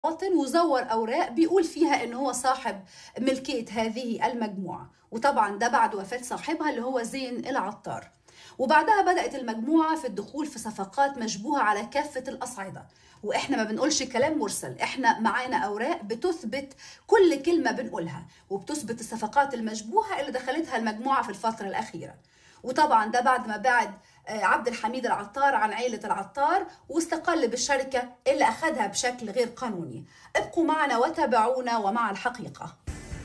مواطن وزور أوراق بيقول فيها إن هو صاحب ملكية هذه المجموعة وطبعا ده بعد وفاة صاحبها اللي هو زين العطار وبعدها بدأت المجموعة في الدخول في صفقات مشبوهة على كافة الأصعدة وإحنا ما بنقولش كلام مرسل إحنا معانا أوراق بتثبت كل كلمة بنقولها وبتثبت الصفقات المشبوهة اللي دخلتها المجموعة في الفترة الأخيرة وطبعا ده بعد ما بعد آه، عبد الحميد العطار عن عيلة العطار واستقل بالشركة اللي أخذها بشكل غير قانوني ابقوا معنا وتابعونا ومع الحقيقة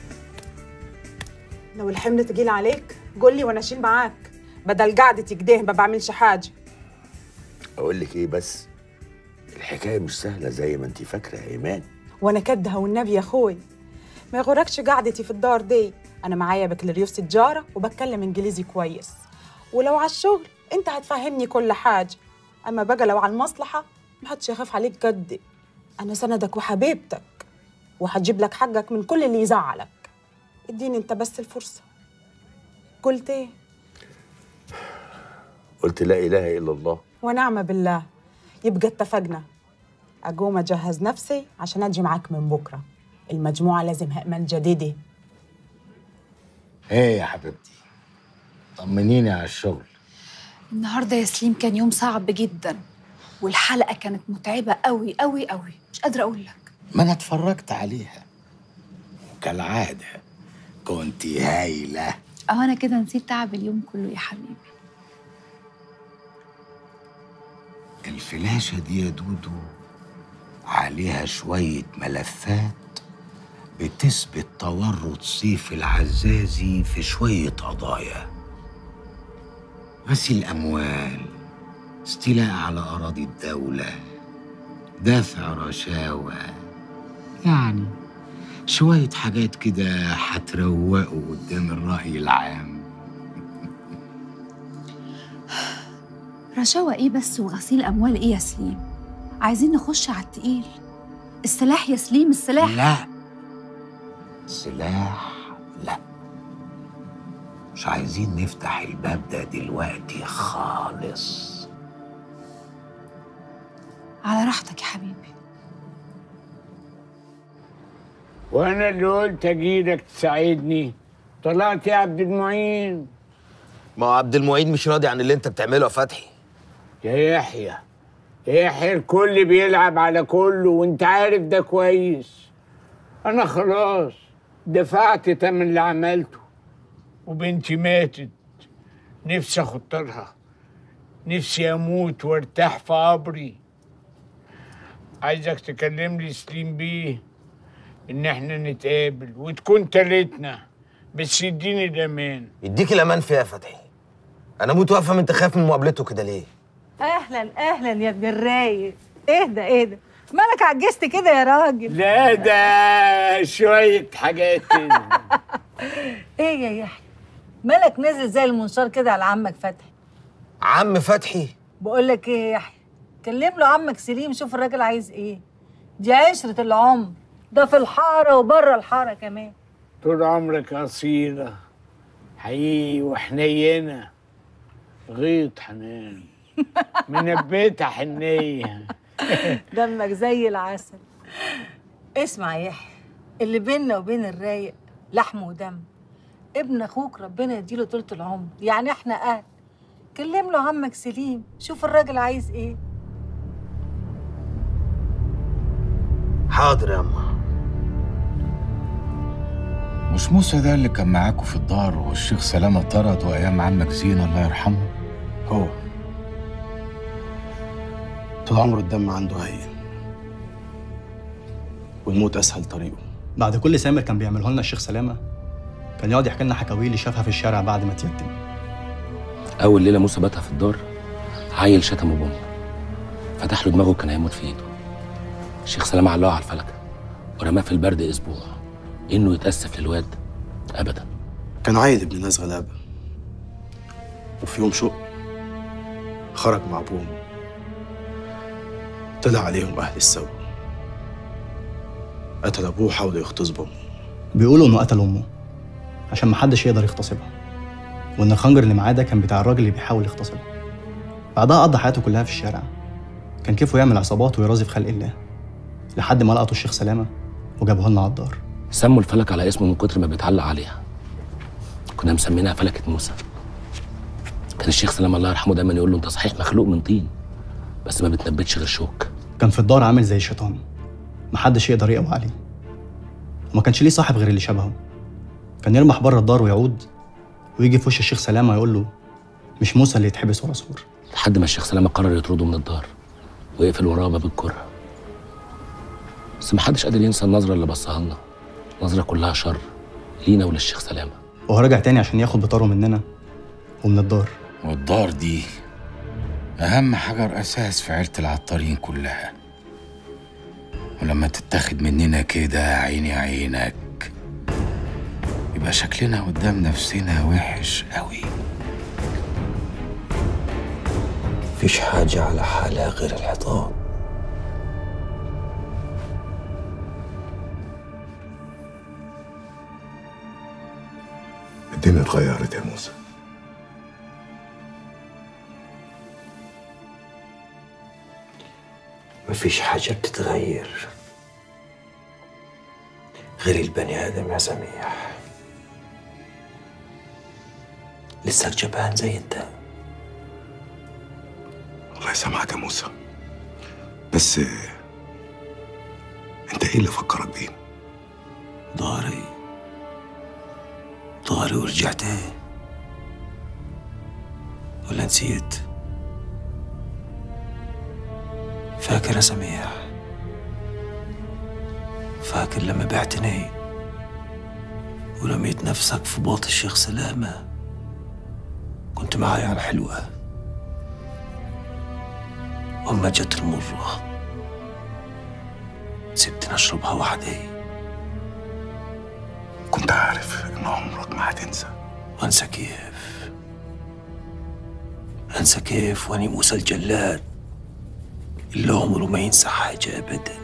لو الحمل تقيل عليك قول لي وانا اشيل معاك بدل قعدتي كده ما بعملش حاجه اقول لك ايه بس الحكايه مش سهله زي ما انت فاكره يا ايمان وانا كدها والنبي يا اخوي ما يغركش قعدتي في الدار دي انا معايا بكالوريوس تجاره وبتكلم انجليزي كويس ولو على الشغل انت هتفهمني كل حاجه اما بقى لو على المصلحه ما حدش يخاف عليك قدي انا سندك وحبيبتك وهجيب لك حقك من كل اللي يزعلك اديني انت بس الفرصه قلت ايه قلت لا اله الا الله ونعم بالله يبقى اتفقنا أقوم أجهز نفسي عشان أجي معاك من بكرة المجموعة لازم هأمن جديدة ايه يا حبيبتي طمنيني على الشغل النهارده يا سليم كان يوم صعب جدا والحلقه كانت متعبه قوي قوي قوي مش قادره اقول لك ما انا اتفرجت عليها كالعادة كنت هايلة اه انا كده نسيت تعب اليوم كله يا حبيبي الفلاشة دي يا دودو عليها شوية ملفات بتثبت تورط سيف العزازي في شوية قضايا غسيل أموال استيلاء على أراضي الدولة دافع رشاوى يعني شوية حاجات كده هتروقوا قدام الرأي العام رشاوى ايه بس وغسيل اموال ايه يا سليم عايزين نخش على التقيل السلاح يا سليم السلاح لا سلاح لا مش عايزين نفتح الباب ده دلوقتي خالص على راحتك يا حبيبي وانا اللي قلت اجيلك تساعدني طلعت يا عبد المعين ما هو عبد المعيد مش راضي عن اللي انت بتعمله يا فتحي يا يحيى يا يحيى الكل بيلعب على كله وانت عارف ده كويس انا خلاص دفعت تمن اللي عملته وبنتي ماتت نفسي اخطرها نفسي اموت وارتاح في قبري عايزك تكلم لي سليم بيه ان احنا نتقابل وتكون تالتنا بس يديني الامان يديك الامان فيها يا فتحي انا موت واقفه من تخاف من مقابلته كده ليه اهلا اهلا يا ابن الرايق اهدى اهدى مالك عجزت كده يا راجل لا ده شوية حاجات كده. ايه يا يحيى مالك نازل زي المنشار كده على عمك فتحي عم فتحي بقول لك ايه يا يحيى كلم له عمك سليم شوف الراجل عايز ايه دي عشرة العمر ده في الحارة وبره الحارة كمان طول عمرك أصيلة حقيقي وحنينة غيط حنان منبتة حنية دمك زي العسل اسمع يا يحيى اللي بيننا وبين الرايق لحم ودم ابن اخوك ربنا يديله طولة العمر يعني احنا اهل كلم له عمك سليم شوف الراجل عايز ايه حاضر يا اما مش موسى ده اللي كان معاكوا في الدار والشيخ سلامة طرده أيام عمك زين الله يرحمه هو طول عمره الدم عنده هين والموت اسهل طريقه بعد كل سامر كان بيعمله لنا الشيخ سلامه كان يقعد يحكي لنا حكاوي اللي شافها في الشارع بعد ما اتيتم أول ليلة موسى باتها في الدار عيل شتمه بوم فتح له دماغه كان هيموت في إيده الشيخ سلامة علقه على الفلكة ورماه في البرد أسبوع إنه يتأسف للواد أبدا كان عايل ابن ناس غلابه وفي يوم شق خرج مع ابوهم طلع عليهم اهل السوء قتل ابوه وحاولوا يغتصبوا بيقولوا انه قتل امه عشان محدش يقدر يغتصبها وان الخنجر اللي معاه ده كان بتاع الراجل اللي بيحاول يغتصبها بعدها قضى حياته كلها في الشارع كان كيفه يعمل عصابات ويرازي في خلق الله لحد ما لقطوا الشيخ سلامه وجابوها لنا على الدار سموا الفلك على اسمه من كتر ما بيتعلق عليها كنا مسمينها فلكة موسى كان الشيخ سلام الله يرحمه دايما يقول له انت صحيح مخلوق من طين بس ما بتنبتش غير شوك كان في الدار عامل زي الشيطان محدش يقدر يقوى عليه وما كانش ليه صاحب غير اللي شبهه كان يرمح بره الدار ويعود ويجي في وش الشيخ سلامه يقول له مش موسى اللي يتحبس ورا سور لحد ما الشيخ سلامة قرر يطرده من الدار ويقفل وراه باب الكرة بس محدش قادر ينسى النظرة اللي بصها لنا نظرة كلها شر لينا وللشيخ سلامة وهو رجع تاني عشان ياخد بطاره مننا ومن الدار والدار دي أهم حجر أساس في عيلة العطارين كلها ولما تتاخد مننا كده عيني عينك يبقى شكلنا قدام نفسنا وحش قوي مفيش حاجة على حالها غير الحيطان الدنيا اتغيرت يا موسى مفيش حاجة بتتغير غير البني آدم يا سميح لسك جبان زي انت الله يسامحك يا موسى بس انت ايه اللي فكرك بيه؟ ضهري ضهري ورجعت ايه ولا نسيت فاكر يا سميح فاكر لما بعتني ورميت نفسك في باط الشيخ سلامة كنت معايا على حلوة وأما جت المرة سبتني أشربها وحدي كنت عارف ان عمرك ما هتنسى وانسى كيف انسى كيف واني موسى الجلاد اللي عمره ما ينسى حاجة ابدا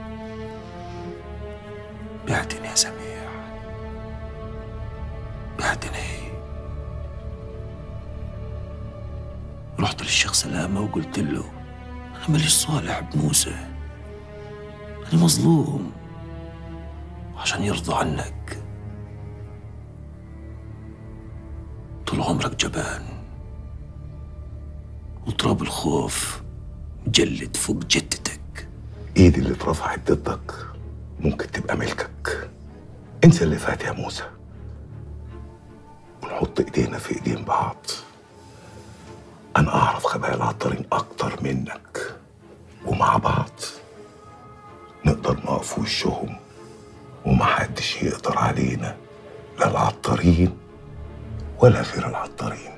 بعتني يا سميح بعتني رحت للشيخ سلامة وقلت له أنا ماليش صالح بموسى أنا مظلوم عشان يرضى عنك طول عمرك جبان وتراب الخوف مجلد فوق جدتك ايدي اللي اترفعت ضدك ممكن تبقى ملكك انسى اللي فات يا موسى ونحط ايدينا في ايدين بعض انا اعرف خبايا العطارين اكتر منك ومع بعض نقدر نقف في وشهم ومحدش يقدر علينا لا العطارين ولا غير العطارين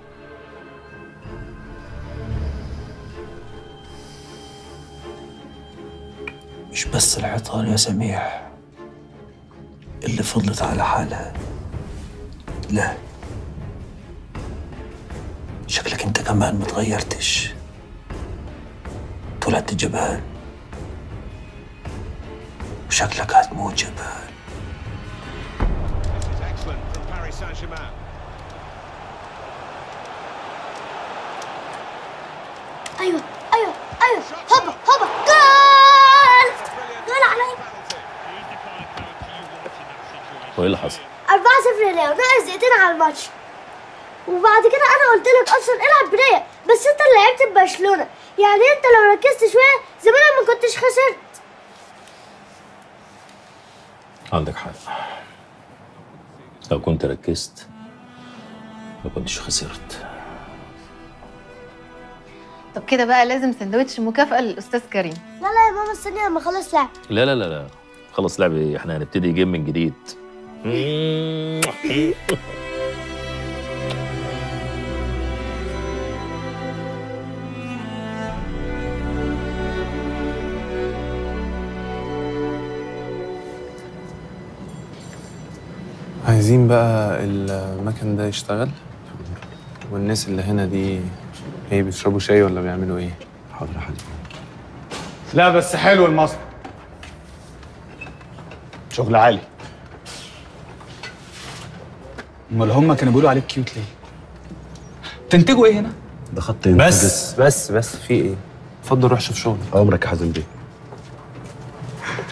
مش بس العطار يا سميح اللي فضلت على حالها لا شكلك انت كمان ما تغيرتش طلعت جبان وشكلك هتموت جبان ايوه ايوه ايوه هوبا هوبا جول جول علي وايه اللي حصل؟ 4 0 ليا وناقص دقيقتين على الماتش وبعد كده انا قلت لك اصلا العب بريا بس انت اللي لعبت ببرشلونه يعني انت لو ركزت شويه زمان ما كنتش خسرت عندك حق لو كنت ركزت ما كنتش خسرت طب كده بقى لازم سندوتش مكافأة للأستاذ كريم لا لا يا ماما استني لما اخلص لعب لا لا لا لا خلص لعب ايه احنا هنبتدي جيم من جديد عايزين بقى المكن ده يشتغل والناس اللي هنا دي ايه بيشربوا شاي ولا بيعملوا ايه؟ حاضر يا حبيبي لا بس حلو المصنع شغل عالي امال هم كانوا بيقولوا عليك كيوت ليه؟ تنتجوا ايه هنا؟ ده خط بس بس بس في ايه؟ اتفضل روح شوف شغل عمرك يا حازم بيه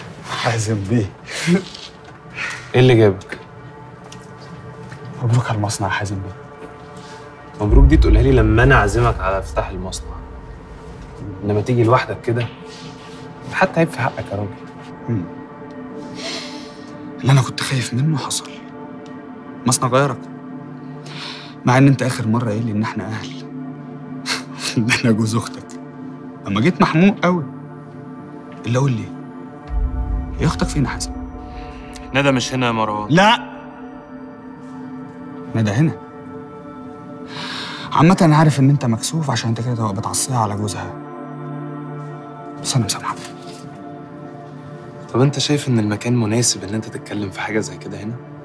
حازم بيه ايه اللي جابك؟ مبروك على المصنع يا حازم بيه مبروك دي تقولها لي لما انا اعزمك على افتتاح المصنع انما تيجي لوحدك كده حتى عيب في حقك يا راجل مم. اللي انا كنت خايف منه حصل مصنع غيرك مع ان انت اخر مره قايل لي ان احنا اهل ان احنا جوز اختك اما جيت محموق قوي اللي اقول لي هي اختك فين يا حازم ندى مش هنا يا مروان لا ندى هنا عامة أنا عارف إن أنت مكسوف عشان أنت كده تبقى بتعصيها على جوزها بس أنا مسامحك طب انت شايف ان المكان مناسب ان انت تتكلم في حاجه زي كده هنا